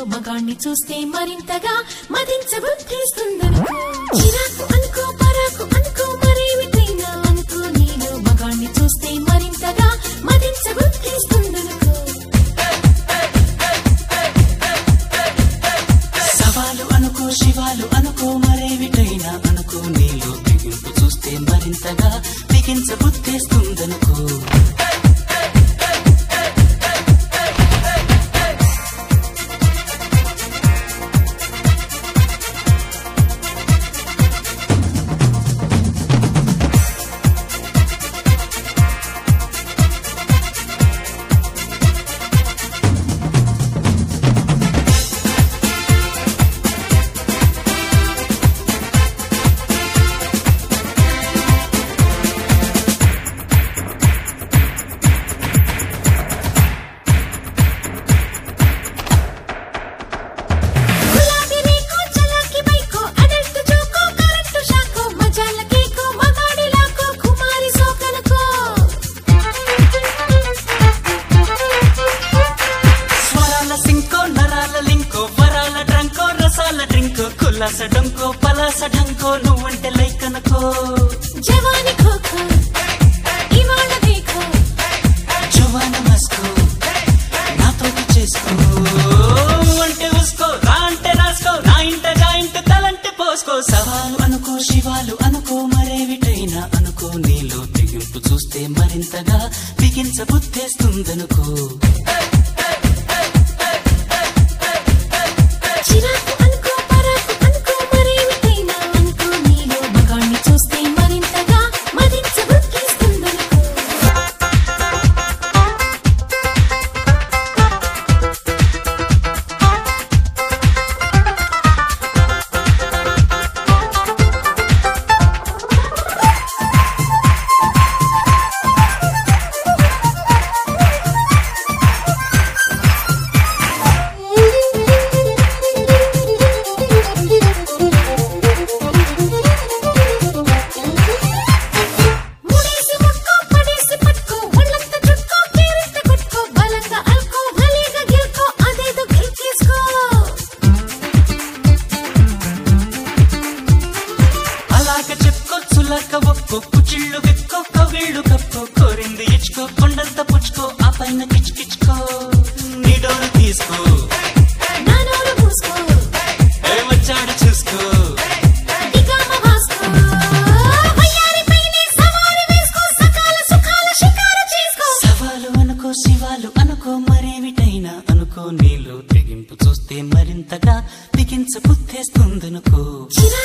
మగాణ్ణి చూస్తే మరింతగా మదించబుద్ధిస్తుందనుకో చిరాకు అనుకో పరాకు అనుకో మరేమిటైనా అనుకో నీలో మగాణ్ణి చూస్తే మరింతగా మదించబుద్ధిస్తుందనుకో సవాలు అనుకో శివాలు అనుకో మరేమిటైనా అనుకో నీలో బిగింపు చూస్తే మరింతగా బిగించబుద్ధేస్తుందనుకో గులాబీ రేకో చలాకి బైకో అడల్ట్ జోకో కరెంట్ షాకో మజాల కేకో మగాడి లాకో కుమారి సోకలకో స్వరాల సింకో నరాల లింకో వరాల డ్రంకో రసాల డ్రింకో కులాస డొంకో పలాస ఢంకో నువ్వంటే లైకనుకో జవాని ఖోఖో ఇవాళ దేఖో జవాన మస్కో నాతోటి చేసుకో అంటే ఉసుకో రా అంటే రాసుకో నా ఇంట జాయింట్ తలంటే పోసుకో సవాలు అనుకో శివాలు అనుకో మరేవిటైనా అనుకో నీలో తెగింపు చూస్తే మరింతగా బిగించబుద్ధేస్తుందనుకో చిరాకు అనుకో పరాకు అనుకో మరేమిటైనా అనుకో నీలో మగాణ్ణి చూస్తే మరింతగా మదించబుద్ధిస్తుందనుకో ముడేసి ముక్కో పడేసి పట్టుకో ఒళ్ళంతా చుట్టుకో కేరింత కొట్టుకో బలంగా అల్కో భలేగా గెలుకో అదేదో గెలిచేసుకో అలాగ చెప్పుకో చులక ఒక్కో కుచిళ్ళు విక్కో కవిళ్ళు కప్పుకో కోరింది ఇచ్చుకో కొండంత పుచ్చుకో ఆ పైన కిచ్కిచ్చుకో నీ డోరు తీసుకో నా నోరు మూసుకో ఏ వచ్చాడు చూసుకో దిగామ వాసుకో వయ్యారి పైనే సవారి వేసుకో సకాల సుఖాల షికారు చేసుకో సవాలు అనుకో శివాలు అనుకో మరేమిటైనా అనుకో నీలో తెగింపు చూస్తే మరింతగా బిగించ బుద్ధేస్తుందనుకో చిరా